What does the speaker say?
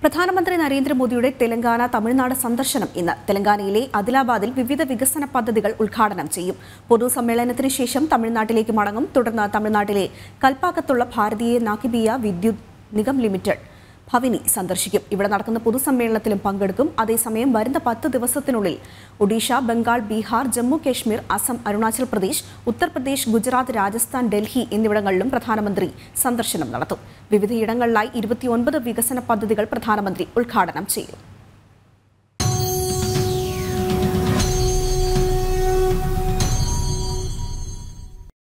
പ്രധാനമന്ത്രി നരേന്ദ്രമോദിയുടെ തെലങ്കാന തമിഴ്നാട് സന്ദർശനം ഇന്ന് തെലങ്കാനയിലെ അദിലാബാദിൽ വിവിധ വികസന പദ്ധതികൾ ഉദ്ഘാടനം ചെയ്യും പൊതുസമ്മേളനത്തിന് ശേഷം തമിഴ്നാട്ടിലേക്ക് മടങ്ങും തുടർന്ന് തമിഴ്നാട്ടിലെ കൽപ്പാക്കത്തുള്ള ഭാരതീയ നാക്കിബിയ വിദ്യുത് നിഗം ലിമിറ്റഡ് ഭവിനി സന്ദർശിക്കും ഇവിടെ നടക്കുന്ന പൊതുസമ്മേളനത്തിലും പങ്കെടുക്കും അതേസമയം വരുന്ന പത്ത് ദിവസത്തിനുള്ളിൽ ഒഡീഷ ബംഗാൾ ബീഹാർ ജമ്മു കാശ്മീർ അസം അരുണാചൽ പ്രദേശ് ഉത്തർപ്രദേശ് ഗുജറാത്ത് രാജസ്ഥാൻ ഡൽഹി എന്നിവിടങ്ങളിലും പ്രധാനമന്ത്രി സന്ദർശനം നടത്തും വിവിധയിടങ്ങളിലായി ഇരുപത്തിയൊൻപത് വികസന പദ്ധതികൾ പ്രധാനമന്ത്രി ഉദ്ഘാടനം ചെയ്യും